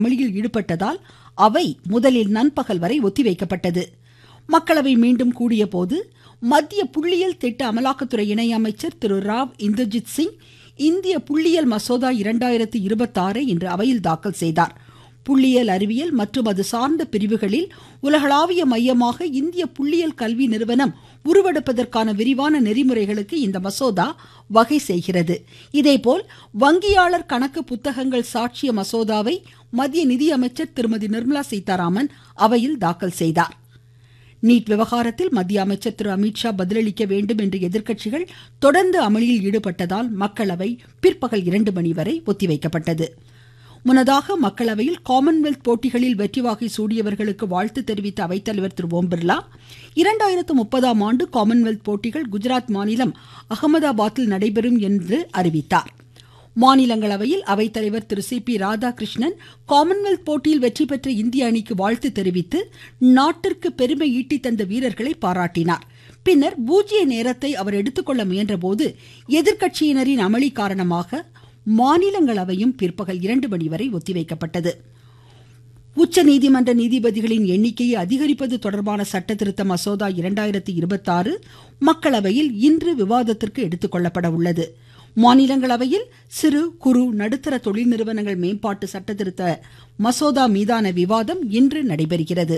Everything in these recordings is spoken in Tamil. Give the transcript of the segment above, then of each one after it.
அமளியில் ஈடுபட்டதால் அவை முதலில் நண்பகல் வரை ஒத்திவைக்கப்பட்டது மக்களவை மீண்டும் கூடியபோது மத்திய புள்ளியியல் திட்ட அமலாக்கத்துறை இணையமைச்சர் திரு ராவ் இந்தர்ஜித் சிங் இந்திய புள்ளியியல் மசோதா இரண்டாயிரத்து இருபத்தாறை இன்று அவையில் தாக்கல் செய்தார் புள்ளியியல் அறிவியல் மற்றும் அது சார்ந்த பிரிவுகளில் உலகளாவிய மையமாக இந்திய புள்ளியியல் கல்வி நிறுவனம் உருவெடுப்பதற்கான விரிவான நெறிமுறைகளுக்கு இந்த மசோதா வகை செய்கிறது இதேபோல் வங்கியாளர் கணக்கு புத்தகங்கள் சாட்சிய மசோதாவை மத்திய நிதியமைச்சர் திருமதி நிர்மலா சீதாராமன் அவையில் தாக்கல் செய்தார் நீட் விவகாரத்தில் மத்திய அமைச்சர் திரு அமித்ஷா பதிலளிக்க வேண்டும் என்று எதிர்க்கட்சிகள் தொடர்ந்து அமளியில் ஈடுபட்டதால் மக்களவை பிற்பகல் இரண்டு மணி வரை ஒத்திவைக்கப்பட்டது முன்னதாக மக்களவையில் காமன்வெல்த் போட்டிகளில் வெற்றி வாகை சூடியவர்களுக்கு வாழ்த்து தெரிவித்த அவைத்தலைவர் திரு ஓம் பிர்லா இரண்டாயிரத்து முப்பதாம் ஆண்டு காமன்வெல்த் போட்டிகள் குஜராத் மாநிலம் அகமதாபாத்தில் நடைபெறும் என்று அறிவித்தார் மாநிலங்களவையில் அவைத்தலைவர் திரு சி பி ராதாகிருஷ்ணன் காமன்வெல்த் போட்டியில் வெற்றி பெற்ற இந்திய அணிக்கு வாழ்த்து தெரிவித்து நாட்டிற்கு பெருமை ஈட்டி தந்த வீரர்களை பாராட்டினார் பின்னர் பூஜ்ய நேரத்தை அவர் எடுத்துக்கொள்ள முயன்றபோது எதிர்க்கட்சியினரின் அமளி காரணமாக மாநிலங்களவையும் பிற்பகல் இரண்டு மணி வரை ஒத்திவைக்கப்பட்டது உச்சநீதிமன்ற நீதிபதிகளின் எண்ணிக்கையை அதிகரிப்பது தொடர்பான சட்ட திருத்த மசோதா இரண்டாயிரத்தி இருபத்தாறு மக்களவையில் இன்று விவாதத்திற்கு எடுத்துக்கொள்ளப்பட உள்ளது மாநிலங்களவையில் சிறு குறு நடுத்தர தொழில் நிறுவனங்கள் மேம்பாட்டு சட்ட திருத்த மசோதா மீதான விவாதம் இன்று நடைபெறுகிறது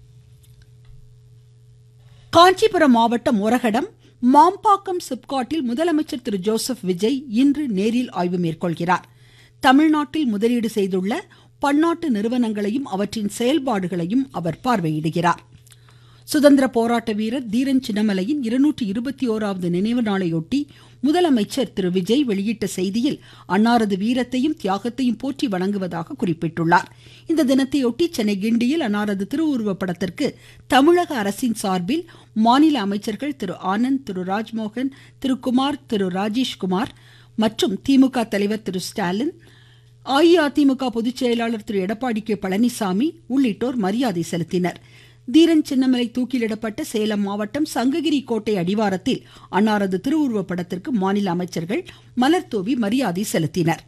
காஞ்சிபுரம் மாவட்டம் ஒரகடம் மாம்பாக்கம் சிப்காட்டில் முதலமைச்சர் திரு ஜோசப் விஜய் இன்று நேரில் ஆய்வு மேற்கொள்கிறார் தமிழ்நாட்டில் முதலீடு செய்துள்ள பன்னாட்டு நிறுவனங்களையும் அவற்றின் செயல்பாடுகளையும் அவர் பார்வையிடுகிறார் சுதந்திர போராட்ட வீரர் தீரன் சின்னமலையின் இருநூற்றி இருபத்தி ஓராவது நினைவு நாளையொட்டி முதலமைச்சர் திரு விஜய் வெளியிட்ட செய்தியில் அன்னாரது வீரத்தையும் தியாகத்தையும் போற்றி வணங்குவதாக குறிப்பிட்டுள்ளார் இந்த தினத்தையொட்டி சென்னை கிண்டியில் அன்னாரது திருவுருவப் படத்திற்கு தமிழக அரசின் சார்பில் மாநில அமைச்சர்கள் திரு ஆனந்த் திரு ராஜ்மோகன் திரு குமார் திரு ராஜேஷ்குமார் மற்றும் திமுக தலைவர் திரு ஸ்டாலின் அஇஅதிமுக பொதுச் செயலாளர் திரு எடப்பாடி கே பழனிசாமி உள்ளிட்டோர் மரியாதை செலுத்தினர் தீரன் சின்னமலை தூக்கிலிடப்பட்ட சேலம் மாவட்டம் சங்ககிரி கோட்டை அடிவாரத்தில் அன்னாரது திருவுருவப் படத்திற்கு மாநில அமைச்சர்கள் மலர்தூவி மரியாதை செலுத்தினர்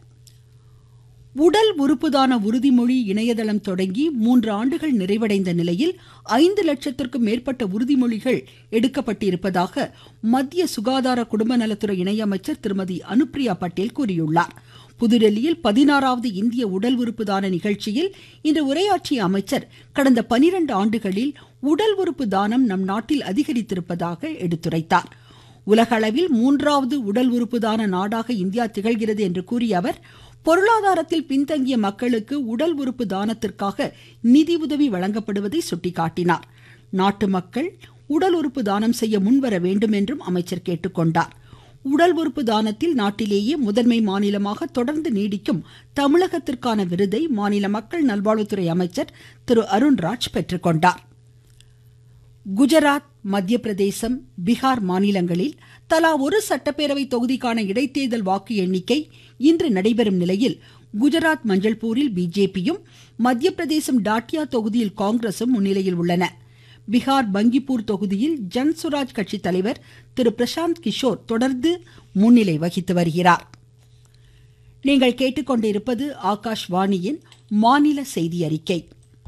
உடல் உறுப்புதான உறுதிமொழி இணையதளம் தொடங்கி மூன்று ஆண்டுகள் நிறைவடைந்த நிலையில் ஐந்து லட்சத்திற்கும் மேற்பட்ட உறுதிமொழிகள் எடுக்கப்பட்டிருப்பதாக மத்திய சுகாதார குடும்ப நலத்துறை இணையமைச்சர் திருமதி அனுப்பிரியா பட்டேல் கூறியுள்ளார் புதுடெல்லியில் பதினாறாவது இந்திய உடல் உறுப்பு தான நிகழ்ச்சியில் இன்று உரையாற்றிய அமைச்சர் கடந்த பனிரெண்டு ஆண்டுகளில் உடல் உறுப்பு தானம் நம் நாட்டில் அதிகரித்திருப்பதாக எடுத்துரைத்தார் உலகளவில் மூன்றாவது உடல் உறுப்பு தான நாடாக இந்தியா திகழ்கிறது என்று கூறிய அவர் பொருளாதாரத்தில் பின்தங்கிய மக்களுக்கு உடல் உறுப்பு தானத்திற்காக நிதி உதவி வழங்கப்படுவதை சுட்டிக்காட்டினார் நாட்டு மக்கள் உடல் உறுப்பு தானம் செய்ய முன்வர வேண்டும் என்றும் அமைச்சர் கேட்டுக்கொண்டார் உடல் உறுப்பு தானத்தில் நாட்டிலேயே முதன்மை மாநிலமாக தொடர்ந்து நீடிக்கும் தமிழகத்திற்கான விருதை மாநில மக்கள் நல்வாழ்வுத்துறை அமைச்சர் திரு அருண்ராஜ் பெற்றுக்கொண்டார் குஜராத் மத்திய பிரதேசம் பீகார் மாநிலங்களில் தலா ஒரு சட்டப்பேரவை தொகுதிக்கான இடைத்தேர்தல் வாக்கு எண்ணிக்கை இன்று நடைபெறும் நிலையில் குஜராத் மஞ்சள்பூரில் பிஜேபியும் மத்திய பிரதேசம் டாட்டியா தொகுதியில் காங்கிரசும் முன்னிலையில் உள்ளன பீகார் பங்கிப்பூர் தொகுதியில் ஜன்சுராஜ் கட்சி தலைவர் திரு பிரசாந்த் கிஷோர் தொடர்ந்து முன்னிலை வகித்து வருகிறார் நீங்கள் கேட்டுக்கொண்டிருப்பது ஆகாஷ்வாணியின் மாநில செய்தி அறிக்கை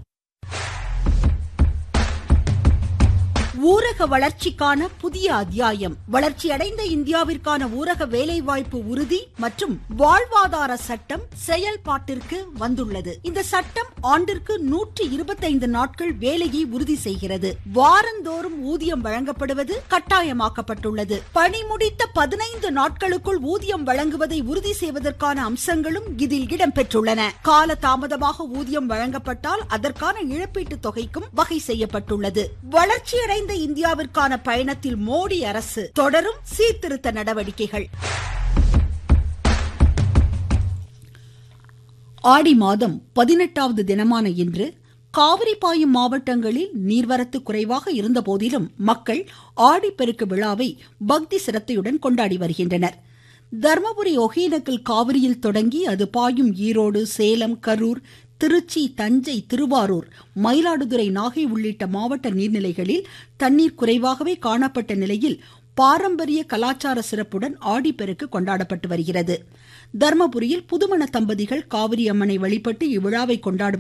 ஊரக வளர்ச்சிக்கான புதிய அத்தியாயம் வளர்ச்சியடைந்த இந்தியாவிற்கான ஊரக வேலைவாய்ப்பு உறுதி மற்றும் வாழ்வாதார சட்டம் செயல்பாட்டிற்கு வந்துள்ளது இந்த சட்டம் ஆண்டிற்கு நூற்றி இருபத்தைந்து நாட்கள் வேலையை உறுதி செய்கிறது வாரந்தோறும் ஊதியம் வழங்கப்படுவது கட்டாயமாக்கப்பட்டுள்ளது பணி முடித்த பதினைந்து நாட்களுக்குள் ஊதியம் வழங்குவதை உறுதி செய்வதற்கான அம்சங்களும் இதில் இடம்பெற்றுள்ளன கால தாமதமாக ஊதியம் வழங்கப்பட்டால் அதற்கான இழப்பீட்டு தொகைக்கும் வகை செய்யப்பட்டுள்ளது வளர்ச்சியடைந்த இந்தியாவிற்கான பயணத்தில் மோடி அரசு தொடரும் சீர்திருத்த நடவடிக்கைகள் ஆடி மாதம் பதினெட்டாவது தினமான இன்று காவிரி பாயும் மாவட்டங்களில் நீர்வரத்து குறைவாக இருந்த போதிலும் மக்கள் ஆடிப்பெருக்கு விழாவை பக்தி சிரத்தையுடன் கொண்டாடி வருகின்றனர் தர்மபுரி ஒகேனக்கல் காவிரியில் தொடங்கி அது பாயும் ஈரோடு சேலம் கரூர் திருச்சி தஞ்சை திருவாரூர் மயிலாடுதுறை நாகை உள்ளிட்ட மாவட்ட நீர்நிலைகளில் தண்ணீர் குறைவாகவே காணப்பட்ட நிலையில் பாரம்பரிய கலாச்சார சிறப்புடன் ஆடிப்பெருக்கு கொண்டாடப்பட்டு வருகிறது தர்மபுரியில் புதுமண தம்பதிகள் காவிரி அம்மனை வழிபட்டு இவ்விழாவை கொண்டாடுவது